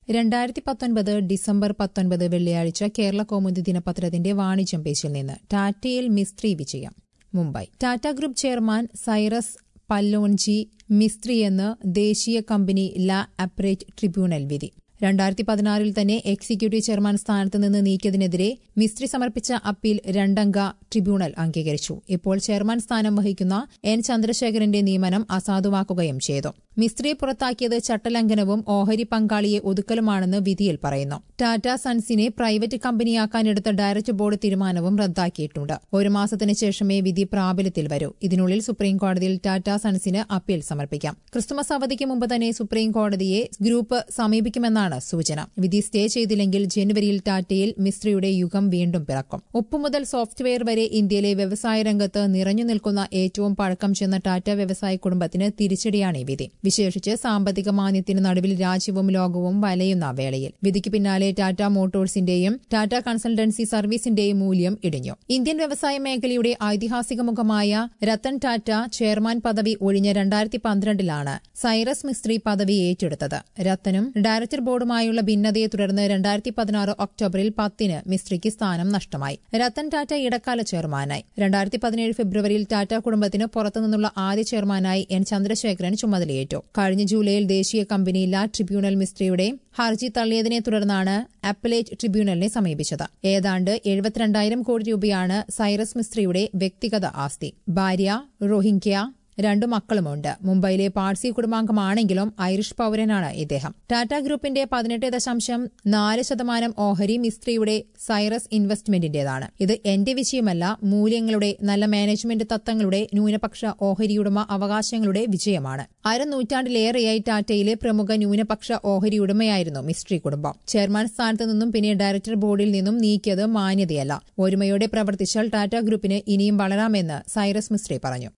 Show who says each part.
Speaker 1: രണ്ടായിരത്തി പത്തൊൻപത് ഡിസംബർ പത്തൊൻപത് വെള്ളിയാഴ്ച കേരള കൗമുദി ദിനപത്രത്തിന്റെ വാണിജ്യം പേജിൽ നിന്ന് ടാറ്റയിൽ മിസ്ത്രി വിജയം മുംബൈ ടാറ്റ ഗ്രൂപ്പ് ചെയർമാൻ സൈറസ് പല്ലോൺജി മിസ്ത്രിയെന്ന് ദേശീയ കമ്പനി ലാ അപ്പറേറ്റ് ട്രിബ്യൂണൽ വിധി രണ്ടായിരത്തി പതിനാറിൽ തന്നെ എക്സിക്യൂട്ടീവ് ചെയർമാൻ സ്ഥാനത്ത് നിന്ന് നീക്കിയതിനെതിരെ മിസ്ത്രി സമർപ്പിച്ച അപ്പീൽ രണ്ടംഗ ട്രിബ്യൂണൽ അംഗീകരിച്ചു ഇപ്പോൾ ചെയർമാൻ സ്ഥാനം വഹിക്കുന്ന എൻ ചന്ദ്രശേഖരന്റെ നിയമനം അസാധുവാക്കുകയും ചെയ്തു മിസ്ത്രിയെ പുറത്താക്കിയത് ചട്ടലംഘനവും ഓഹരി പങ്കാളിയെ ഒതുക്കലുമാണെന്ന് വിധിയിൽ പറയുന്നു ടാറ്റ സൺസിനെ പ്രൈവറ്റ് കമ്പനിയാക്കാനെടുത്ത ഡയറക്ടർ ബോർഡ് തീരുമാനവും റദ്ദാക്കിയിട്ടുണ്ട് ഒരു മാസത്തിന് ശേഷമേ വിധി പ്രാബല്യത്തിൽ വരൂ ഇതിനുള്ളിൽ സുപ്രീംകോടതിയിൽ ടാറ്റ സൺസിന് അപ്പീൽ സമർപ്പിക്കാം ക്രിസ്തുമസ് അവധിക്ക് മുമ്പ് തന്നെ സുപ്രീംകോടതിയെ ഗ്രൂപ്പ് സമീപിക്കുമെന്നാണ് സൂചന വിധി സ്റ്റേ ചെയ്തില്ലെങ്കിൽ ജനുവരിയിൽ ടാറ്റയിൽ മിസ്ത്രിയുടെ യുഗം വീണ്ടും പിറക്കും ഉപ്പു മുതൽ സോഫ്റ്റ്വെയർ വരെ ഇന്ത്യയിലെ വ്യവസായ രംഗത്ത് നിറഞ്ഞു നിൽക്കുന്ന ഏറ്റവും പഴക്കം ചെന്ന ടാറ്റ വ്യവസായ കുടുംബത്തിന് തിരിച്ചടിയാണ് ഈ വിധി വിശേഷിച്ച് സാമ്പത്തിക മാന്ദ്യത്തിന് നടുവിൽ രാജ്യവും ലോകവും വലയുന്ന വേളയിൽ വിധിക്ക് പിന്നാലെ ടാറ്റ മോട്ടോഴ്സിന്റെയും ടാറ്റ കൺസൾട്ടൻസി സർവീസിന്റെയും മൂല്യം ഇടിഞ്ഞു ഇന്ത്യൻ വ്യവസായ മേഖലയുടെ ഐതിഹാസിക മുഖമായ രത്തൻ ടാറ്റ ചെയർമാൻ പദവി ഒഴിഞ്ഞ രണ്ടായിരത്തി പന്ത്രണ്ടിലാണ് സൈറസ് മിസ്ത്രി പദവി ഏറ്റെടുത്തത് രത്തനും ഡയറക്ടർ ബോർഡുമായുള്ള ഭിന്നതയെ തുടർന്ന് രണ്ടായിരത്തി പതിനാറ് ഒക്ടോബറിൽ പത്തിന് മിസ്ത്രിക്ക് സ്ഥാനം നഷ്ടമായി രത്തൻ ടാറ്റ ഇടക്കാല ചെയർമാനായി രണ്ടായിരത്തി പതിനേഴ് ഫെബ്രുവരിയിൽ ടാറ്റ കുടുംബത്തിന് പുറത്തുനിന്നുള്ള ആദ്യ ചെയർമാനായി എൻ ചന്ദ്രശേഖരൻ ചുമതലയേറ്റു കഴിഞ്ഞ ജൂലൈയിൽ ദേശീയ കമ്പനി ലാ ട്രിബ്യൂണൽ മിസ്ത്രിയുടെ ഹർജി തള്ളിയതിനെ തുടർന്നാണ് അപ്പലേറ്റ് ട്രിബ്യൂണലിനെ സമീപിച്ചത് ഏതാണ്ട് എഴുപത്തിരണ്ടായിരം കോടി രൂപയാണ് സൈറസ് മിസ്ത്രിയുടെ വ്യക്തിഗത ആസ്തി ഭാര്യ റോഹിംഗ്യ രണ്ടു മക്കളുമുണ്ട് മുംബൈയിലെ പാഴ്സി കുടുംബാംഗമാണെങ്കിലും ഐറിഷ് പൌരനാണ് ഇദ്ദേഹം ടാറ്റ ഗ്രൂപ്പിന്റെ പതിനെട്ട് ദശാംശം നാല് ശതമാനം ഓഹരി മിസ്ത്രിയുടെ സൈറസ് ഇൻവെസ്റ്റ്മെന്റിന്റേതാണ് ഇത് എന്റെ വിഷയമല്ല മൂല്യങ്ങളുടെ നല്ല മാനേജ്മെന്റ് തത്വങ്ങളുടെ ന്യൂനപക്ഷ ഓഹരിയുടമ അവകാശങ്ങളുടെ വിജയമാണ് അരനൂറ്റാണ്ടിലേറെയായി ടാറ്റയിലെ പ്രമുഖ ന്യൂനപക്ഷ ഓഹരിയുടമയായിരുന്നു മിസ്ട്രി കുടുംബം ചെയർമാൻ സ്ഥാനത്ത് നിന്നും പിന്നെ ഡയറക്ടർ ബോർഡിൽ നിന്നും നീക്കിയത് മാന്യതയല്ല ഒരുമയോടെ പ്രവർത്തിച്ചാൽ ടാറ്റ ഗ്രൂപ്പിന് ഇനിയും വളരാമെന്ന് സൈറസ് മിസ്ട്രി പറഞ്ഞു